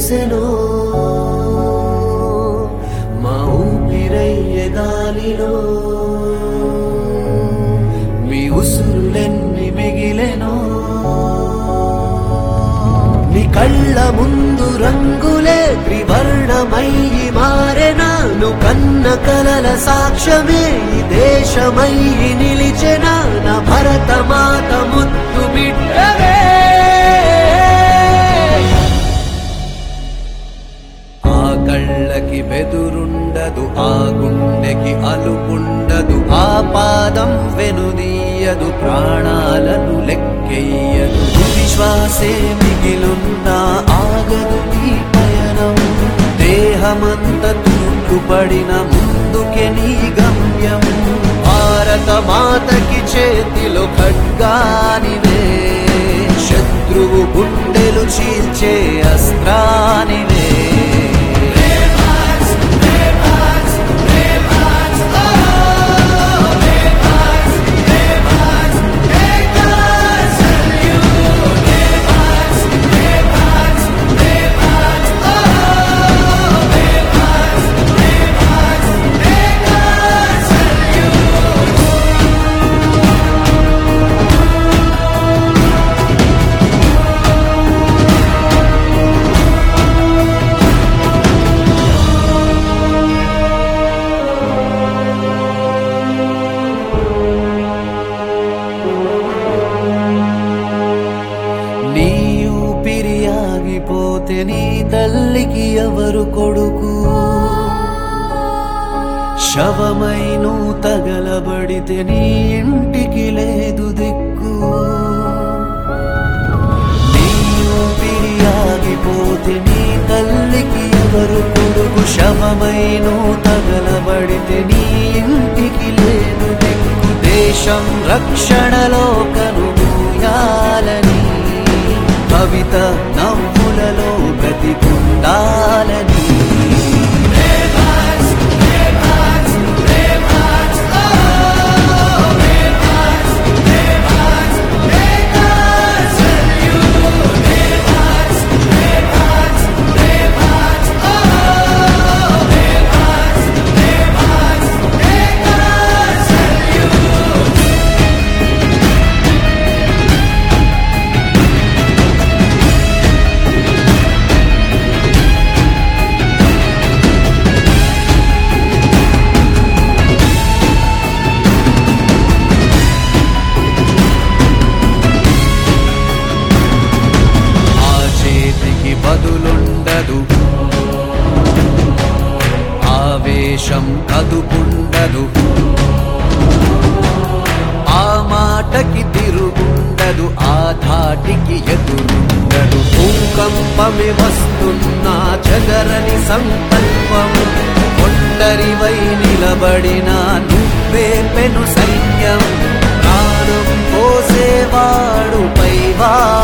వెలిసెనో మా ఊపిరయ్యే గాలిలో మీ ఉసురులెన్ని మిగిలెనో నీ కళ్ళ ముందు రంగులే త్రివర్ణమయ్యి మారెనాను కన్న కలల సాక్ష్యమే ఈ దేశమయ్యి నిలిచెనా నా భరత మాత ముద్దు బిడ్డవే ఆ కళ్ళకి బెదురుండదు ఆ గుండెకి అలుపుండదు ఆ పాదం వెనుదీయదు ప్రాణాలను లెక్కెయ్యదు విశ్వాసే మిగిలున్నా ఆగదు ఈ పయనం దేహమంత తూర్పుపడిన ముందుకే నీ గమ్యం భారత మాతకి చేతిలో ఖడ్గానివే శత్రువు గుండెలు చీల్చే అస్త్రానివే నీ ఊపిరి ఆగిపోతే నీ తల్లికి ఎవరు కొడుకు శవమైను తగలబడితే నీ ఇంటికి లేదు దిక్కు నీ ఊపిరి ఆగిపోతే నీ తల్లికి ఎవరు కొడుకు శవమైను తగలబడితే నీ ఇంటికి లేదు దిక్కు దేశం రక్షణలో కనుమూయాలని కవిత నవ్వులలో బ్రతికుండాలని ఆ చేతికి బదులుండదు ఆవేశం కదుపుండదు ఆ మాటకి తిరుగుండదు ఆ ధాటికి ఎదురుండదు భూకంపమే వస్తున్నా జగరని సంకల్పం ఒంటరివై నిలబడిన నువ్వే పెను సైన్యం ప్రాణం పోసేవాడు పైవా